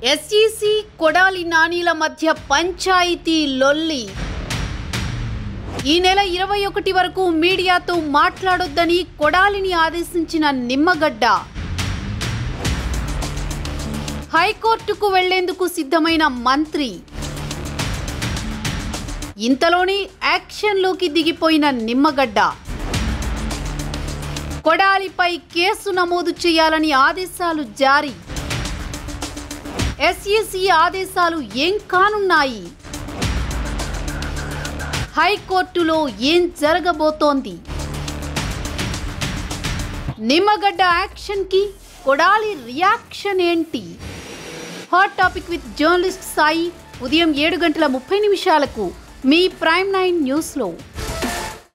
SEC Kodali నానీల మధ్య పంచాయతీ లొల్లి ఈ నెల ఇరవై ఒకటి వరకు మీడియాతో మాట్లాడొద్దని కొడాలిని ఆదేశించిన నిమ్మగడ్డ హైకోర్టుకు వెళ్లేందుకు సిద్ధమైన మంత్రి ఇంతలోనే యాక్షన్లోకి దిగిపోయిన నిమ్మగడ్డ కొడాలిపై కేసు నమోదు చేయాలని ఆదేశాలు జారీ ఎస్ఈసి ఆదేశాలు ఏం కానున్నాయి హైకోర్టులో ఏం జరగబోతోంది నిమ్మగడ్డ యాక్షన్కి కొడాలి రియాక్షన్ ఏంటి hot topic with journalist Sai ఉదయం ఏడు గంటల ముప్పై నిమిషాలకు మీ ప్రైమ్ నైన్ న్యూస్లో